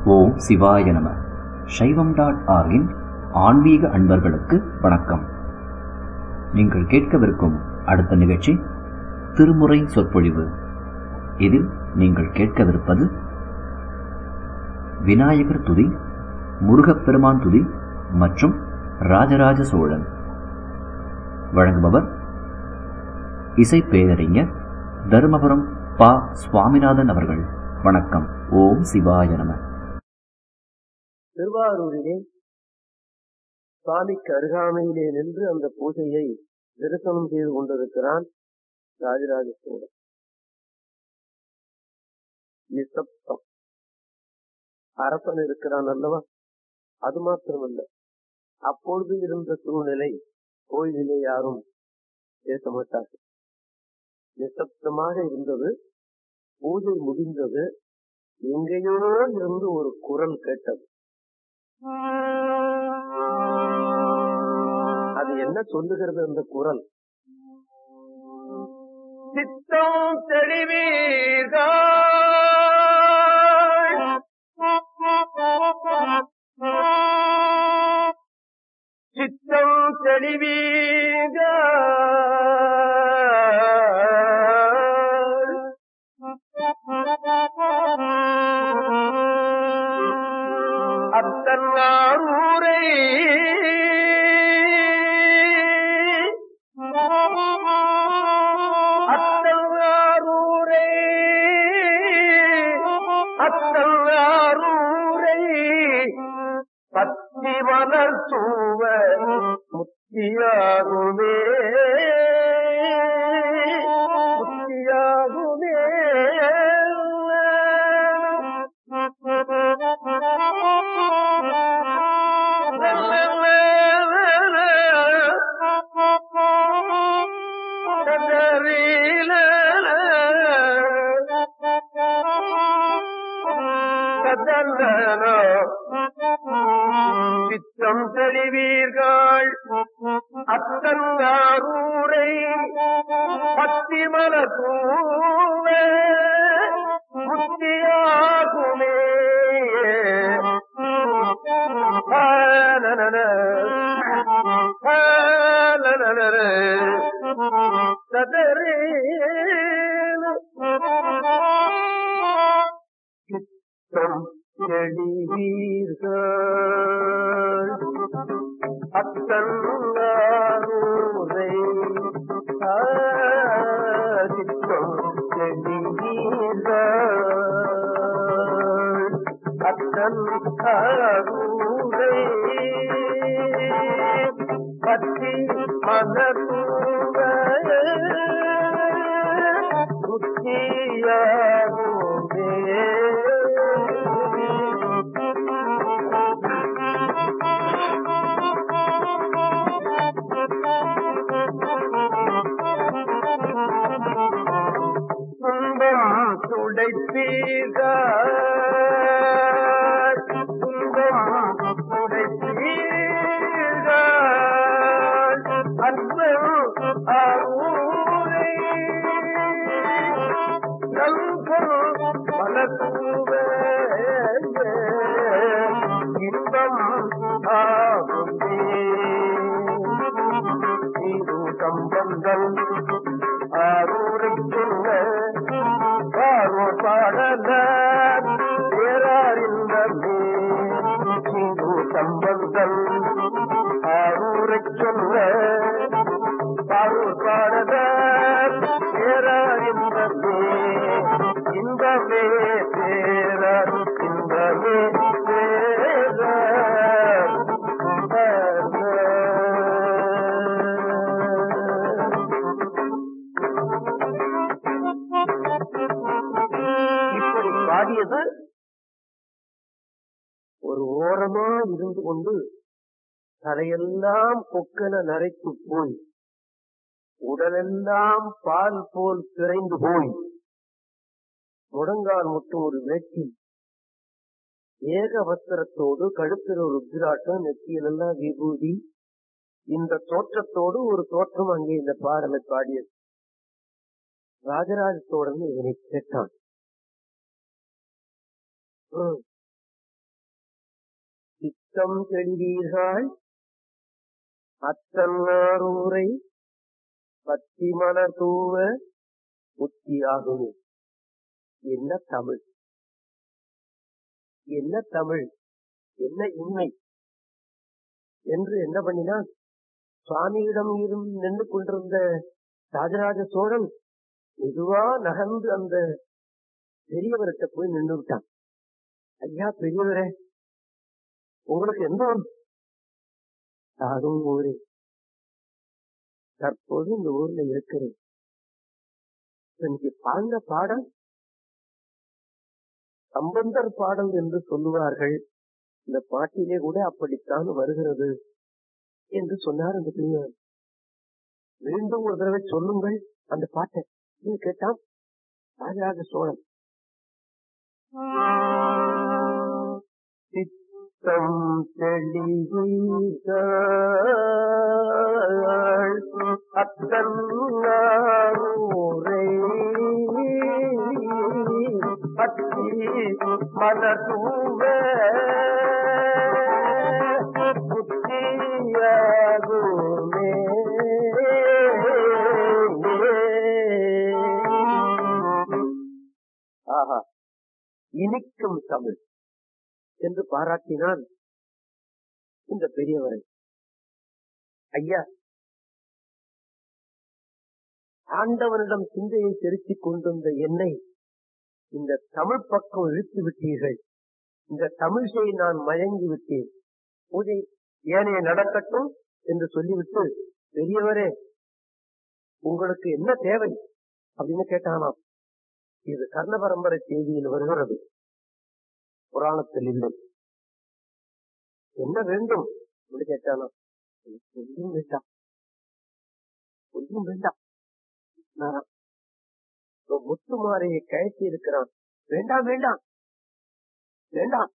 ஓம் சிவாய நம சைவம் டாட் ஆர்கின் ஆன்மீக அன்பர்களுக்கு வணக்கம் நீங்கள் கேட்கவிருக்கும் அடுத்த நிகழ்ச்சி திருமுறை சொற்பொழிவு இதில் நீங்கள் கேட்கவிருப்பது விநாயகர் துதி முருகப்பெருமான் துதி மற்றும் ராஜராஜ சோழன் வழங்குபவர் இசை பேரறிஞர் தருமபுரம் பா சுவாமிநாதன் அவர்கள் வணக்கம் ஓம் சிவாய நம திருவாரூரிலே சுவாமிக்கு அருகாமையிலே நின்று அந்த பூஜையை தரிசனம் செய்து கொண்டிருக்கிறான் ராஜராஜ சோழன் நிசப்தம் அரசன் இருக்கிறான் அல்லவா அது மாத்திரமல்ல அப்பொழுது இருந்த சூழ்நிலை கோயிலிலே யாரும் பேச மாட்டார்கள் நிசப்தமாக இருந்தது பூஜை முடிந்தது எங்கேயோ இருந்து ஒரு குரல் கேட்டது அது என்ன சொல்லுகிறது அந்த குரல் சித்தம் தெளிவீர்கள் சித்தம் தெளிவீர்கள் அத்தன் ஆரூரை அத்தன் ஆரூரை அத்தன் ஆரூரை பத்தி மலர் தூவ முத்தியாகுமே முத்தியாகுமே சித்தம் தெளிவீர்கள் அத்தங்காரூரை பத்திமல தூவ முத்தியாகுமே ஆனனன, ஆனனன, ததரேன. சித்தம் தெளிவீர்கள் அத்தங்காரூரை சித்தம் தெளிவீர்கள் அத்தங்காரூரை பற்றி மனதூர துன்பம் துடைப்பீர்கள் துன்பம் துடைப்பீர்கள் அன்பம் ஆரூரை நல்பொருள் மலத்தூவ இன்பம் ஆகுமே இது சம்பந்தம் ஆரூரை சொல்ல பார்வோர் பாடல பேராரிந்தமே இது சம்பந்தம் ஆரூரை சொல்ல பார்வோர் பாடல பேராரிந்தமே இன்பமே பேரர் இன்பமே இப்படி பாடியது ஒரு ஓரமா இருந்து கொண்டு தலையெல்லாம் கொக்கன நரைத்து போய் உடலெல்லாம் பால் போல் சிறைந்து போய் முழங்கால் மட்டும் ஒரு வேட்டி ஏக வஸ்திரத்தோடு கழுத்தில் ஒரு ருத்ராட்டம் நெத்தியிலெல்லாம் விபூதி இந்த தோற்றத்தோடு ஒரு தோற்றம் அங்கே இந்த பாடலை பாடியது ராஜராஜ சோழன் இதனை கேட்டான் ம். சித்தம் தெளிவீர்கள் அத்தன்னாரூரை பத்தி மலர் தூவ புத்தியாகுமே என்ன தமிழ் என்ன தமிழ் என்ன இன்மை என்று என்ன பண்ணினான் சுவாமியிடம் இருந்து நின்று கொண்டிருந்த ராஜராஜ சோழன் மெதுவா நகர்ந்து அந்த பெரியவர்கிட்ட போய் நின்று விட்டான் ஐயா பெரியவரே உங்களுக்கு எந்த ஊர் யாரும் ஊரே தற்போது இந்த ஊர்ல இருக்கிறேன் எனக்கு பாழ்ந்த பாடல் சம்பந்தர் பாடல் என்று சொல்லுவார்கள் இந்த பாட்டிலே கூட அப்படித்தான் வருகிறது என்று சொன்னார் அந்த பெரியவர் மீண்டும் ஒரு தடவை சொல்லுங்கள் அந்த பாட்டை என்று கேட்டான் ராஜராஜ சோழன் சித்தம் தெளிவீர்கள் அத்தன்னூரை பத்தி மலர்தூவ புத்தியாகுமே ஆஹா இனிக்கும் தமிழ் என்று பாராட்டினான் இந்த பெரியவரை ஐயா ஆண்டவனிடம் சிந்தையை செலுத்திக் கொண்டிருந்த என்னை இந்த தமிழ் பக்கம் இழுத்து விட்டீர்கள் இந்த தமிழிசை நான் மயங்கி விட்டேன் பூஜை ஏனைய நடக்கட்டும் என்று சொல்லிவிட்டு பெரியவரே உங்களுக்கு என்ன தேவை அப்படின்னு கேட்டானாம் இது கர்ண பரம்பரை செய்தியில் வருகிறது புராணத்தில் இல்லை என்ன வேண்டும் என்று கேட்டானாம் எனக்கு ஒன்றும் வேண்டாம் ஒன்றும் வேண்டாம் நான் ஒரு முத்துமாரையை கயற்றி இருக்கிறான் வேண்டாம் வேண்டாம் வேண்டாம்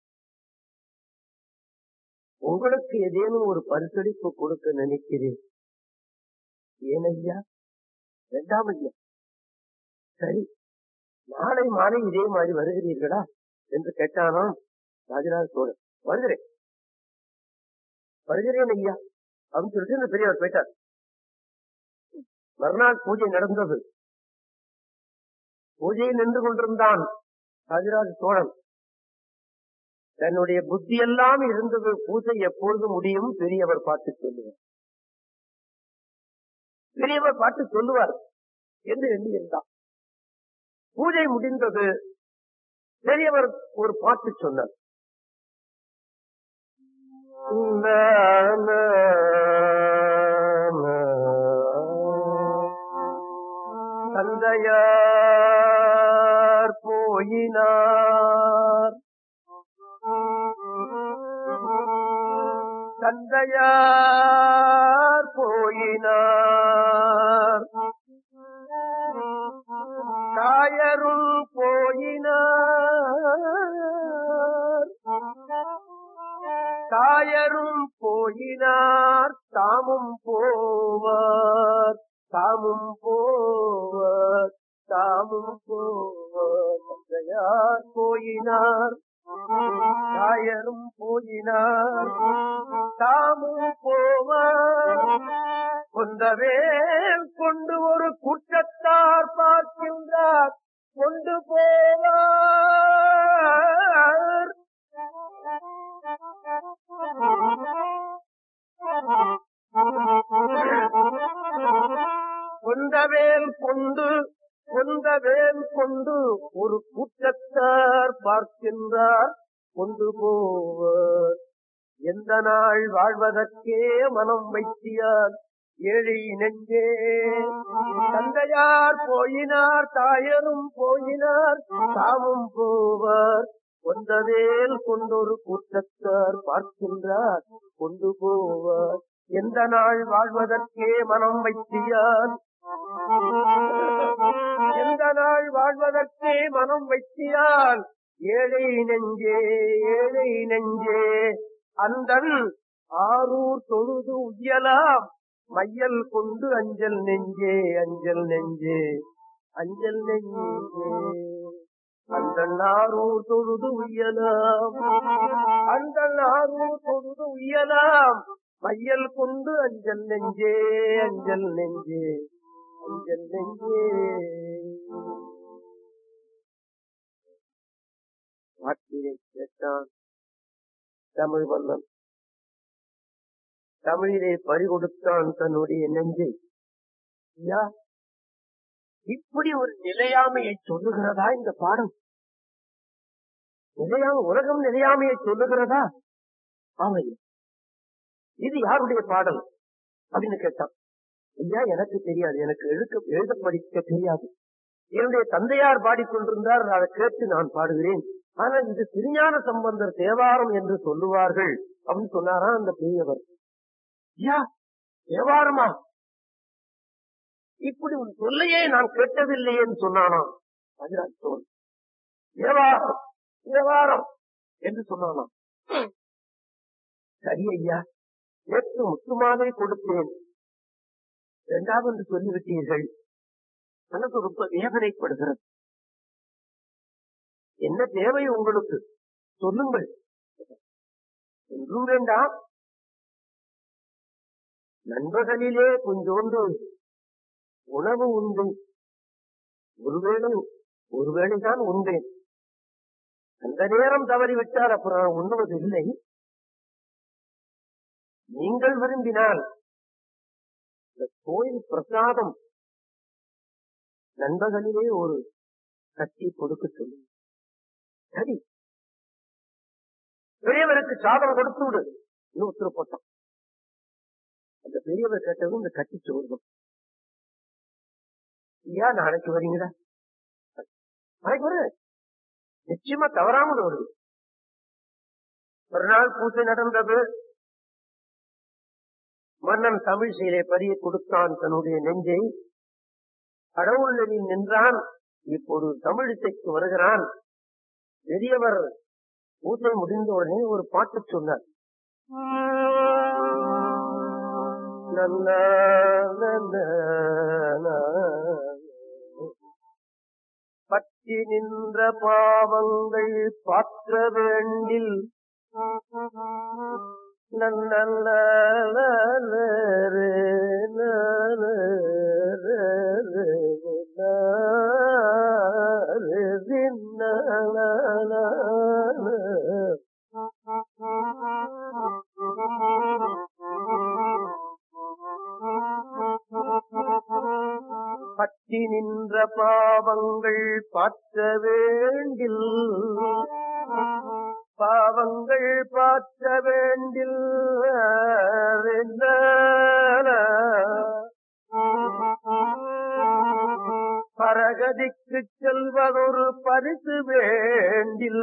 உங்களுக்கு ஏதேனும் ஒரு பரிசளிப்பு கொடுக்க நினைக்கிறேன் ஏன் ஐயா வேண்டாம் ஐயா சரி நாளை மாலை இதே மாதிரி வருகிறீர்களா என்று கேட்டானாம் ராஜராஜ சோழன் வருகிறேன் வருகிறேன் ஐயா அப்படின்னு சொல்லிட்டு இந்த பெரியவர் போயிட்டார் மறுநாள் பூஜை நடந்தது பூஜையில் நின்று கொண்டிருந்தான் ராஜராஜ சோழன் தன்னுடைய புத்தியெல்லாம் இருந்தது பூஜை எப்பொழுது முடியும் பெரியவர் பார்த்து சொல்லுவார் பெரியவர் பார்த்து சொல்லுவார் என்று எண்ணி இருந்தார் பூஜை முடிந்தது பெரியவர் ஒரு பாட்டு சொன்னார் தந்தையார் போயினார் தந்தையார் போயினார் தாயரும் போயினார் தாயரும் போயினார் தாமும் போவார் தாமும் போவார் தாமும் போவார் தந்தையார் போயினார் தாயரும் போயினார் தாமும் போவார் கொண்டவே கொண்டு ஒரு குற்றத்தார் பார்க்கின்றார் கொண்டு போவார் கொண்டவேல் கொண்டு கொண்டவேல் கொண்டு ஒரு கூட்டத்தார் பார்க்கின்றார் கொண்டு போவர் எந்த நாள் வாழ்வதற்கே மனம் வைத்தியார் ஏழை நெஞ்சே தந்தையார் போயினார் தாயரும் போயினார் தாமும் போவார் கொண்டவேல் கொண்டொரு கூட்டத்தார் பார்க்கின்றார் கொண்டு போவார் எந்த நாள் வாழ்வதற்கே மனம் வைத்தியார் எந்த நாள் வாழ்வதற்கே மனம் வைத்தியால் ஏழை நெஞ்சே ஏழை நெஞ்சே அந்தன் ஆரூர் தொழுது உயலாம் மையல் கொண்டு அஞ்சல் நெஞ்சே அஞ்சல் நெஞ்சே அஞ்சல் நெஞ்சே அந்த ஆரூர் தொழுது உயலாம் அந்த நாரூர் தொழுது உயலாம் மையல் கொண்டு அஞ்சல் நெஞ்சே அஞ்சல் நெஞ்சே அஞ்சல் நெஞ்சே வார்த்தையை கேட்டான் தமிழ் மன்னன் தமிழிலே பறிகொடுத்தான் தன்னுடைய நெஞ்சை ஐயா இப்படி ஒரு நிலையாமையை சொல்லுகிறதா இந்த பாடம் நிலையாம உலகம் நிலையாமையை சொல்லுகிறதா ஆமையா இது யாருடைய பாடல் அப்படின்னு கேட்டான் ஐயா எனக்கு தெரியாது எனக்கு எழுத எழுத படிக்க தெரியாது என்னுடைய தந்தையார் பாடிக்கொண்டிருந்தார் அதை கேட்டு நான் பாடுகிறேன் ஆனால் இது திருஞான சம்பந்தர் தேவாரம் என்று சொல்லுவார்கள் அப்படின்னு சொன்னாரா அந்த பெரியவர் ஐயா தேவாரமா இப்படி உன் சொல்லையே நான் கேட்டதில்லையேன்னு சொன்னானாம் அதுதான் சொல் தேவாரம் தேவாரம் என்று சொன்னானாம் சரி ஐயா நேற்று முத்துமாலை கொடுத்தேன் இரண்டாவது என்று சொல்லிவிட்டீர்கள் மனது ரொம்ப வேதனைப்படுகிறது என்ன தேவை உங்களுக்கு சொல்லுங்கள் ஒன்றும் வேண்டாம் நண்பகலிலே கொஞ்சோண்டு உணவு உண்டு ஒருவேளை ஒருவேளைதான் உண்டேன் அந்த நேரம் தவறிவிட்டால் அப்புறம் உண்ணுவது இல்லை நீங்கள் விரும்பினால் இந்த கோயில் பிரசாதம் நண்பகலிலே ஒரு கட்டி கொடுக்க சொல்லும் சரி பெரியவருக்கு சாதம் கொடுத்து விடு இன்னும் உத்தரவு போட்டான் அந்த பெரியவர் கேட்டதும் இந்த கட்டி சோறும் ஐயா நாளைக்கு வரீங்களா நாளைக்கு வரு நிச்சயமா தவறாமல் வருது ஒரு நாள் பூஜை நடந்தது மன்னன் தமிழ் செயலை பறிய கொடுத்தான் தன்னுடைய நெஞ்சை கடவுளில் நின்றான் இப்போது தமிழிசைக்கு வருகிறான் பெரியவர் பூஜை முடிந்த உடனே ஒரு பாட்டு சொன்னார் நன்ன, நன்ன, நன்ன. பற்றி நின்ற பாவங்கள் பாற்ற வேண்டில் பற்றி நின்ற பாவங்கள் பாற்ற வேண்டில் பாவங்கள் பாற்ற வேண்டில் பரகதிக்கு செல்வதொரு பரிசு வேண்டில்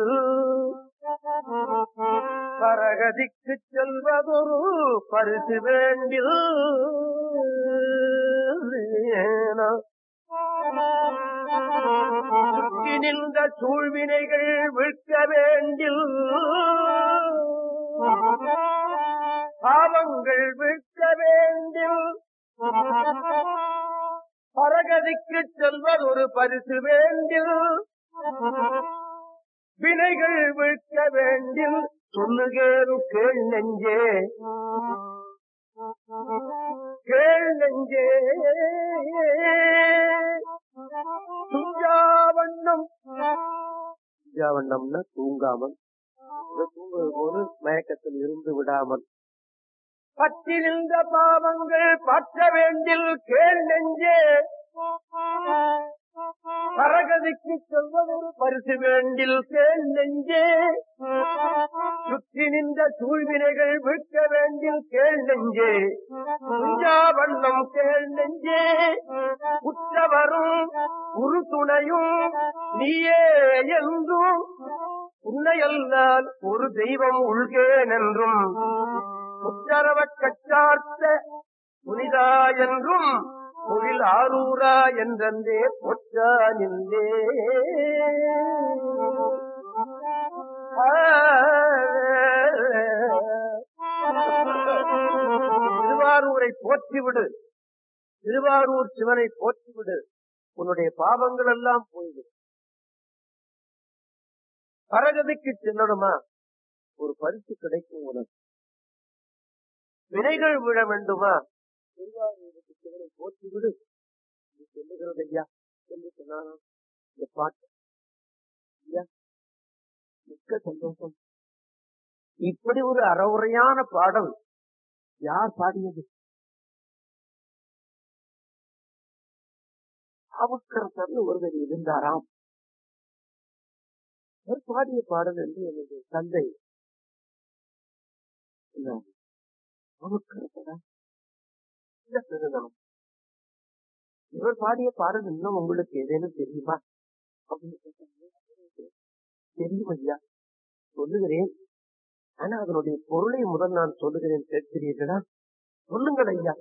பரகதிக்கு செல்வதொரு பரிசு வேண்டில் சுற்றி நின்ற சூழ்வினைகள் விற்க வேண்டில் பாவங்கள் விற்க வேண்டில் பரகதிக்கு செல்வது ஒரு பரிசு வேண்டில் வினைகள் விற்க வேண்டில் சொல்லுகேறும் கேள் நெஞ்சே கேள் நெஞ்சே துஞ்சாவண்ணம் துஞ்சாவண்ணம்னா தூங்காமல் இது தூங்குவது போது மயக்கத்தில் இருந்து விடாமல் பற்றிருந்த பாவங்கள் பற்ற வேண்டில் கேள் நெஞ்சே பரகதிக்கு சொல்வதொரு பரிசு வேண்டில் கேள் நெஞ்சே சுற்றி நின்ற சூழ்வினைகள் விற்க வேண்டில் கேள் நெஞ்சே வண்ணம் கேள் நெஞ்சே உற்றவரும் உரு துணையும் நீயே என்றும் உன்னையல்லால் ஒரு தெய்வம் உள்கேன் என்றும் உத்தரவ கச்சார்த்த புனிதா என்றும் தொழில் ஆரூரா என்றே பொற்றா நின்றே திருவாரூரை போற்றிவிடு திருவாரூர் சிவனை போற்றிவிடு உன்னுடைய பாவங்கள் எல்லாம் போய்விடும் பரகதிக்கு செல்லணுமா ஒரு பரிசு கிடைக்கும் உனக்கு வினைகள் விழ வேண்டுமா திருவாரூரை போற்றி விடு நீ சொல்லுகிறது ஐயா என்று சொன்னாராம் இந்த பாட்டு ஐயா மிக்க சந்தோஷம் இப்படி ஒரு அறவுரையான பாடல் யார் பாடியது அவக்கரசர்னு ஒருவர் இருந்தாராம் அவர் பாடிய பாடல் என்று எனது தந்தை அவக்கரசரா இல்ல பெருநாம் இவர் பாடிய பாடல் இன்னும் உங்களுக்கு ஏதேனும் தெரியுமா அப்படின்னு கேட்டாங்க. தெரியும் ஐயா சொல்லுகிறேன் ஆனா அதனுடைய பொருளை முதல் நான் சொல்லுகிறேன் கேட்கிறீர்களா சொல்லுங்கள் ஐயா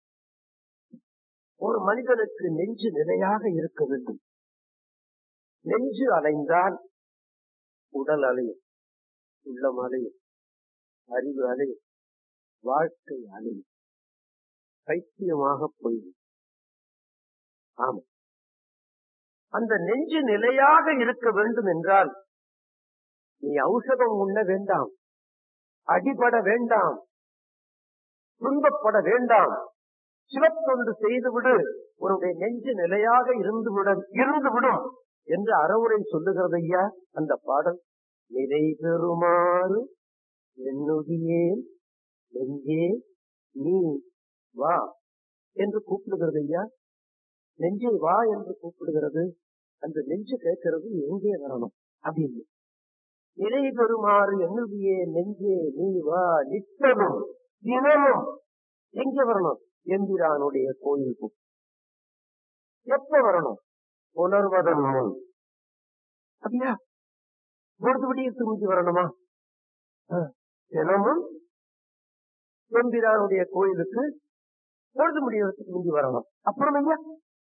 ஒரு மனிதனுக்கு நெஞ்சு நிலையாக இருக்க வேண்டும் நெஞ்சு அலைந்தால் உடல் அலையும் உள்ளம் அலையும் அறிவு அலையும் வாழ்க்கை அலையும் பைத்தியமாக போய்விடும் ஆமா அந்த நெஞ்சு நிலையாக இருக்க வேண்டும் என்றால் நீ ஔஷதம் உண்ண வேண்டாம் அடிபட வேண்டாம் துன்பப்பட வேண்டாம் சிவத்தொண்டு செய்துவிடு உன்னுடைய நெஞ்சு நிலையாக இருந்துவிட இருந்துவிடும் என்று அறவுரை சொல்லுகிறது ஐயா அந்த பாடல் நிலை பெறுமாறு என்னுடியே நெஞ்சே நீ வா என்று கூப்பிடுகிறது ஐயா நெஞ்சே வா என்று கூப்பிடுகிறது அந்த நெஞ்சு கேட்கிறது எங்கே வரணும் அப்படின்னு நிலை பெறுமாறு என்னுடைய நெஞ்சே நீ வா நித்தனும் தினமும் எங்க வரணும் எம்பிரானுடைய கோயிலுக்கு எப்ப வரணும் உணர்வதன் முன் அப்படியா பொழுதுபடியே துணிஞ்சு வரணுமா ஆ, தினமும் எம்பிரானுடைய கோயிலுக்கு பொழுது முடியறதுக்கு துணிஞ்சு வரணும் அப்புறம் ஐயா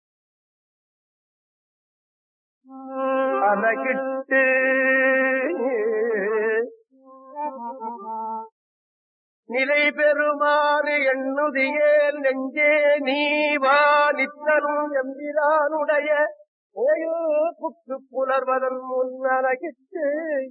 அலகிட்டு நிலை பெறுமாறு எண்ணுதியே நெஞ்சே நீ வா நித்தனும் எம்பிரானுடைய ஓயோ புக்கு புலர்வதன் முன் அலகிட்டு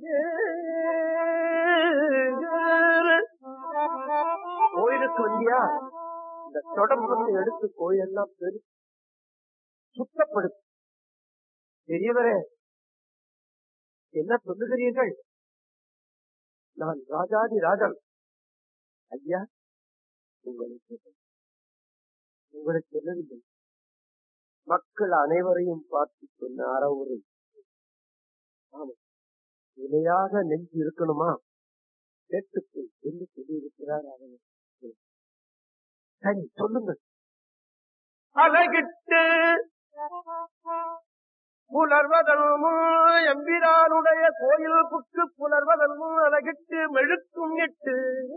கோயிலுக்கு வந்தியா இந்த தொடர்பு எடுத்து கோயிலெல்லாம் பெரு சுத்தப்படுத்து பெரியவரே என்ன சொல்லுகிறீர்கள் நான் ராஜாதி ராஜன் ஐயா உங்களுக்கு உங்களுக்கு சொல்லவில்லை மக்கள் அனைவரையும் பார்த்து சொன்ன அறவுரை ஆமா நிலையாக நெஞ்சு இருக்கணுமா கேட்டுக்கொள் என்று சொல்லியிருக்கிறார் அவர் சரி சொல்லுங்கள் அழகிட்டு புலர்வதனும் எம்பிரானுடைய கோயில் புக்கு புலர்வதனும் அழகிட்டு மெழுக்கும் எட்டு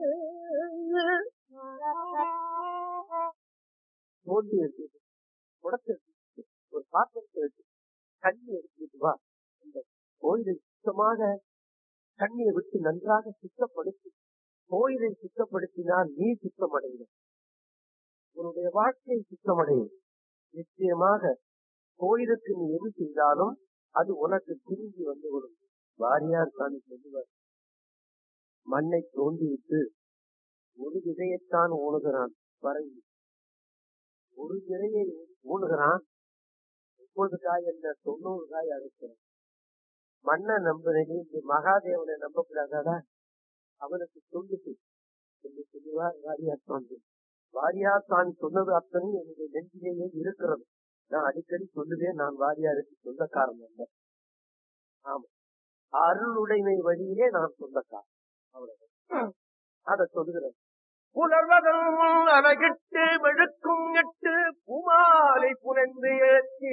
தோண்டி எடுத்து குடத்தை எடுத்து, ஒரு பாத்திரத்தை எடுத்து தண்ணி எடுத்துட்டு வா இந்த கோயிலை சுத்தமாக தண்ணியை விட்டு நன்றாக சுத்தப்படுத்தி கோயிலை சுத்தப்படுத்தினால் நீ சுத்தமடையும் உன்னுடைய வாழ்க்கை சுத்தமடையும் நிச்சயமாக கோயிலுக்கு நீ எது செய்தாலும் அது உனக்கு திரும்பி வந்துவிடும் வாரியார் சாமி சொல்லுவார் மண்ணை தோண்டிவிட்டு ஒரு விதையைத்தான் ஊணுகிறான் வரைந்து ஒரு விதையை ஊணுகிறான் முப்பது காய் என்ன தொண்ணூறு காய் அறுக்கிறான் மண்ணை நம்புறீங்க இந்த மகாதேவனை நம்பக்கூடாதா அவனுக்கு சொல்லுது சொல்லி சொல்லுவார் வாரியார் சாமி வாரியார் சாமி சொன்னது அத்தனை என்னுடைய நெஞ்சிலேயே இருக்கிறது நான் அடிக்கடி சொல்லுவேன் நான் வாரியாருக்கு சொந்தக்காரன் அல்ல ஆமா அருளுடைமை வழியிலே நான் சொந்தக்காரன் அவ்வளவு அத சொல்லுகிறேன் புலர்வதும் அழகிட்டு வெழுக்கும் எட்டு பூமாலை புனைந்து ஏற்றி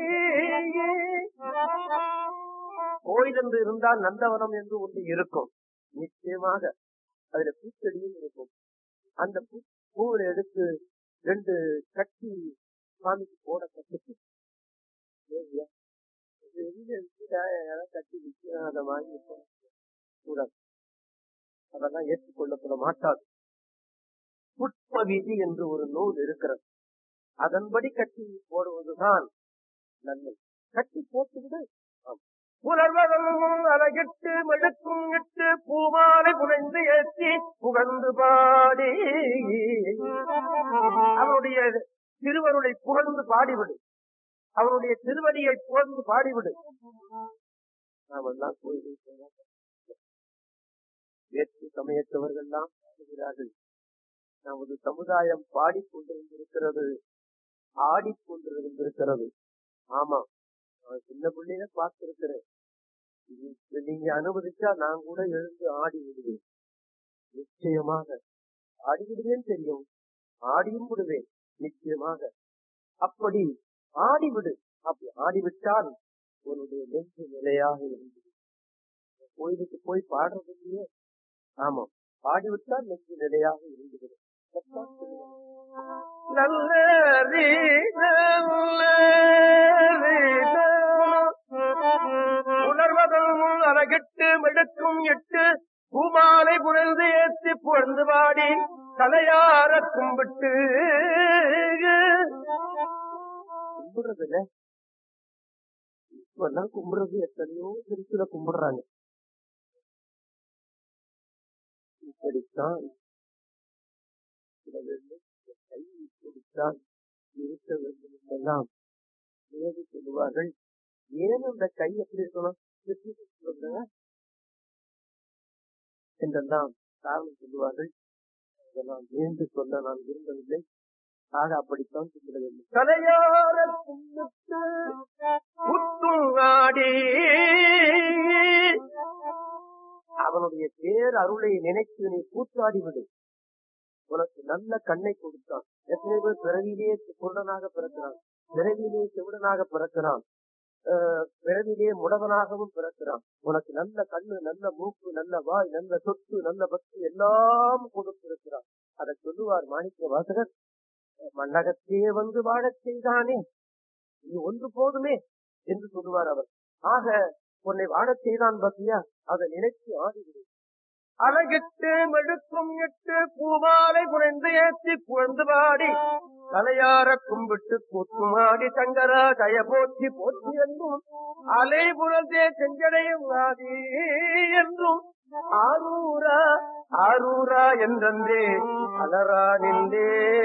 கோயில் என்று இருந்தால் நந்தவனம் என்று ஒன்று இருக்கும் நிச்சயமாக அதுல பூச்செடியும் இருக்கும் அந்த பூ பூவை எடுத்து ரெண்டு கட்டி சாமிக்கு போட கட்டுச்சு ஏய்யா, இது எங்க இருக்குடா, யாராவது கட்டி விற்கிறான் அதை வாங்கி போட கூடாது அதெல்லாம் ஏற்றுக்கொள்ளப்பட மாட்டாது புஷ்ப விதி என்று ஒரு நூல் இருக்கிறது அதன்படி கட்டி போடுவதுதான் நன்மை கட்டி போட்டுவிடு ஆம். புலர்வதும் அழகிட்டு மெழுக்கும் இட்டு பூமாலை புனைந்து ஏற்றி புகழ்ந்து பாடி அவருடைய திருவருளை புகழ்ந்து பாடிவிடு அவருடைய திருவடியை புகழ்ந்து பாடிவிடு நாமெல்லாம் கோயிலில் போனால் வேற்று சமயத்தவர்கள்லாம் பாடுகிறார்கள் நமது சமுதாயம் பாடிக்கொண்டிருந்திருக்கிறது ஆடிக்கொண்டிருந்திருக்கிறது ஆமா நான் சின்ன பிள்ளையில பார்த்திருக்கிறேன் இது நீங்க அனுமதிச்சா நான் கூட எழுந்து ஆடி விடுவேன் நிச்சயமாக ஆடி விடுவேன் தெரியும் ஆடியும் விடுவேன் நிச்சயமாக அப்படி ஆடிவிடு அப்படி ஆடிவிட்டால் உன்னுடைய நெஞ்சு நிலையாக இருந்தது கோயிலுக்கு போய் பாடுறது இல்லையே ஆமா பாடிவிட்டால் நெஞ்சு நிலையாக இருந்தது நல்ல உணர்வதும் அழகிட்டு மெடுக்கும் எட்டு பூமாலை புகழ்ந்து ஏற்றி புகழ்ந்து பாடி தலையார கும்பிட்டு கும்பிடுறது இல்ல இப்பெல்லாம் கும்பிடுறது எத்தனையோ திருச்சில கும்பிடுறாங்க இப்படித்தான் இருக்க வேண்டும் இந்த கை இப்படித்தான் இருக்க வேண்டும் என்றெல்லாம் நினைவு சொல்லுவார்கள் ஏன் அந்த கை எப்படி இருக்கணும் திருப்பி சொல்லுங்க என்றெல்லாம் காரணம் சொல்லுவார்கள் அதெல்லாம் மீண்டு சொல்ல நான் விரும்பவில்லை ஆக அப்படித்தான் சொல்லிட வேண்டும் தலையார கும்பிட்டு புத்துங்காடி அவனுடைய பேர் அருளை நினைத்து நீ கூத்தாடி விடு உனக்கு நல்ல கண்ணை கொடுத்தான் எத்தனை பேர் பிறவிலே குருடனாக பிறக்கிறான் பிறவிலே செவிடனாக பிறக்கிறான் ஆஹ் பிறவிலே முடவனாகவும் பிறக்கிறான் உனக்கு நல்ல கண்ணு நல்ல மூக்கு நல்ல வாய் நல்ல சொத்து நல்ல பக்தி எல்லாம் கொடுத்திருக்கிறான் அதை சொல்லுவார் மாணிக்க வாசகர் மன்னகத்தே வந்து வாழச் செய்தானே இது ஒன்று போதுமே என்று சொல்லுவார் அவர் ஆக உன்னை வாழச் செய்தான் பத்தியா அதை நினைத்து ஆடிவிடு அழகிட்டு மெடுக்கும் எட்டு பூமாலை புனைந்து ஏற்றி புகழ்ந்து பாடி தலையார கும்பிட்டு கூத்துமாடி சங்கரா கய போற்றி போற்றி என்றும் அலை புறத்தே செஞ்சடையும் ஆதி என்றும் ஆரூரா ஆரூரா என்றே அலரா நின்றே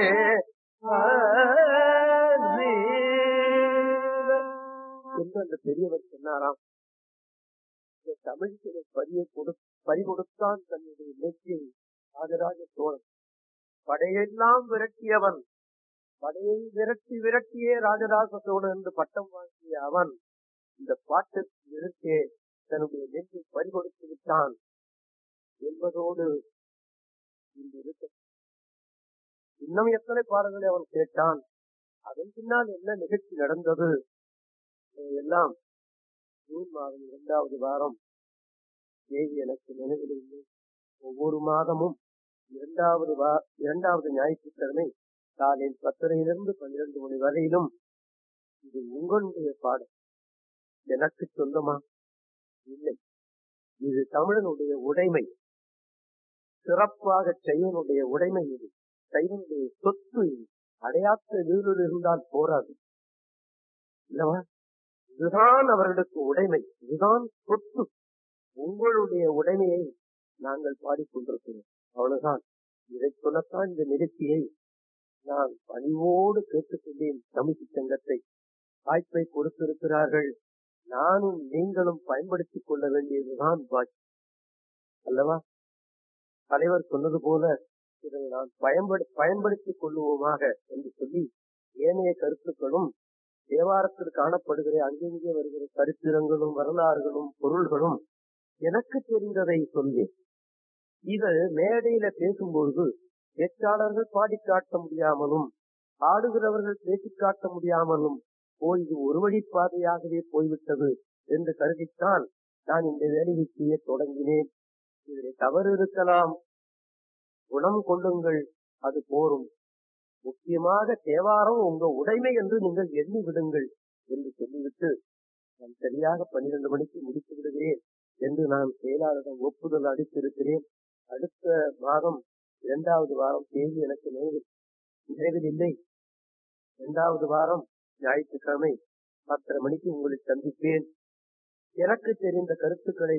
என்று அந்த பெரியவர் சொன்னாராம் இந்த தமிழ்ச்சிலை பரிய கொடு பறி கொடுத்தான் தன்னுடைய நெற்றியை ராஜராஜ சோழன் படையெல்லாம் விரட்டியவன் படையை விரட்டி விரட்டியே ராஜராஜ சோழன் என்று பட்டம் வாங்கிய அவன் இந்த பாட்டு நிறுத்தே தன்னுடைய நெஞ்சை பறி கொடுத்து விட்டான் என்பதோடு இன்று இருக்க இன்னும் எத்தனை பாடல்களை அவன் கேட்டான் அதன் பின்னால் என்ன நிகழ்ச்சி நடந்தது எல்லாம் ஜூன் மாதம் இரண்டாவது வாரம் தேதி எனக்கு நினைவில் இல்லை ஒவ்வொரு மாதமும் இரண்டாவது வா இரண்டாவது ஞாயிற்றுக்கிழமை காலையில் பத்தரையிலிருந்து பன்னிரண்டு மணி வரையிலும் இது உங்களுடைய பாடம் எனக்கு சொந்தமா இல்லை இது தமிழனுடைய உடைமை சிறப்பாக செய்வனுடைய உடைமை இது செய்வனுடைய சொத்து இது அடையாத்த வீடு இருந்தால் போராது இல்லவா இதுதான் அவர்களுக்கு உடைமை இதுதான் சொத்து உங்களுடைய உடைமையை நாங்கள் பாடிக்கொண்டிருக்கிறோம் அவ்வளவுதான் இதை சொல்லத்தான் இந்த நிகழ்ச்சியை நான் பணிவோடு கேட்டுக்கொண்டேன் தமிழ் சங்கத்தை வாய்ப்பை கொடுத்திருக்கிறார்கள் நானும் நீங்களும் பயன்படுத்திக் கொள்ள வேண்டியதுதான் பாக்கி அல்லவா தலைவர் சொன்னது போல இதை நான் பயன்படு பயன்படுத்திக் கொள்ளுவோமாக என்று சொல்லி ஏனைய கருத்துக்களும் தேவாரத்தில் காணப்படுகிற அங்கெங்கே வருகிற சரித்திரங்களும் வரலாறுகளும் பொருள்களும் எனக்கு தெரிந்ததை சொல்லி இது மேடையில பேசும்பொழுது பேச்சாளர்கள் பாடி காட்ட முடியாமலும் ஆடுகிறவர்கள் பேசி காட்ட முடியாமலும் போய் இது ஒரு வழி பாதையாகவே போய்விட்டது என்று கருதித்தான் நான் இந்த வேலையை செய்ய தொடங்கினேன் இதில் தவறு இருக்கலாம் குணம் கொள்ளுங்கள் அது போரும் முக்கியமாக தேவாரம் உங்க உடைமை என்று நீங்கள் எண்ணி விடுங்கள் என்று சொல்லிவிட்டு நான் சரியாக பன்னிரண்டு மணிக்கு முடித்து விடுகிறேன் என்று நான் செயலாளரிடம் ஒப்புதல் அளித்திருக்கிறேன் அடுத்த மாதம் இரண்டாவது வாரம் தேதி எனக்கு நினைவில் நினைவில் இல்லை இரண்டாவது வாரம் ஞாயிற்றுக்கிழமை பத்தரை மணிக்கு உங்களை சந்திப்பேன் எனக்கு தெரிந்த கருத்துக்களை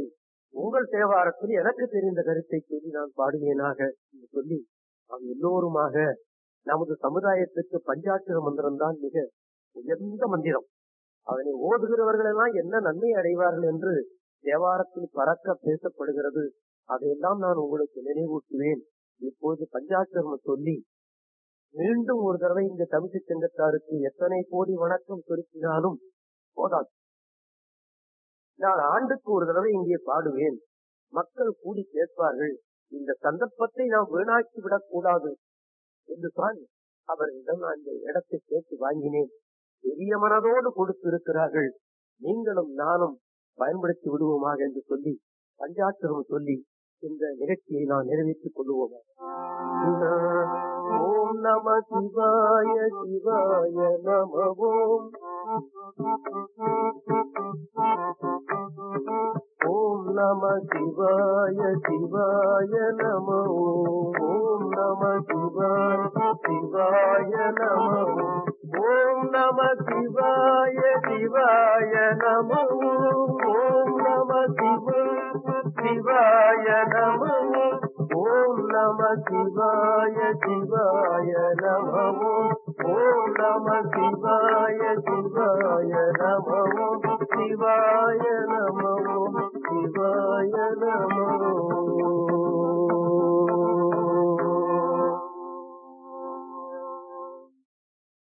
உங்கள் தேவாரத்தில் எனக்கு தெரிந்த கருத்தை சொல்லி நான் பாடுவேனாக என்று சொல்லி நாம் எல்லோருமாக நமது சமுதாயத்திற்கு பஞ்சாட்சர மந்திரம் தான் மிக உயர்ந்த மந்திரம் அதனை ஓதுகிறவர்கள் எல்லாம் என்ன நன்மை அடைவார்கள் என்று தேவாரத்தில் பறக்க பேசப்படுகிறது அதையெல்லாம் நான் உங்களுக்கு நினைவூட்டுவேன் இப்போது பஞ்சாட்சரம் சொல்லி மீண்டும் ஒரு தடவை இந்த தமிழ்ச்சி சங்கத்தாருக்கு எத்தனை கோடி வணக்கம் செலுத்தினாலும் போதாது நான் ஆண்டுக்கு ஒரு தடவை இங்கே பாடுவேன் மக்கள் கூடி கேட்பார்கள் இந்த சந்தர்ப்பத்தை நாம் வீணாக்கி விடக் கூடாது என்று தான் அவர்களிடம் நான் இந்த இடத்தை கேட்டு வாங்கினேன் பெரிய மனதோடு கொடுத்திருக்கிறார்கள் நீங்களும் நானும் பயன்படுத்தி விடுவோமாக என்று சொல்லி பஞ்சாட்சரம் சொல்லி இந்த நிகழ்ச்சியை நான் நிறைவேற்றிக் கொள்வோம் ஓம் நம சிவாய சிவாய நம ஓம் ஓம் நம சிவாய சிவாய நம ஓம் நம சிவாய சிவாய நம ஓம் நம சிவாய சிவாய நம ஓம் நம சிவ சிவாய நம ஓம் நம சிவாய சிவாய நம ஓம் நம சிவாய சிவாய நம சிவாய நம சிவாய நம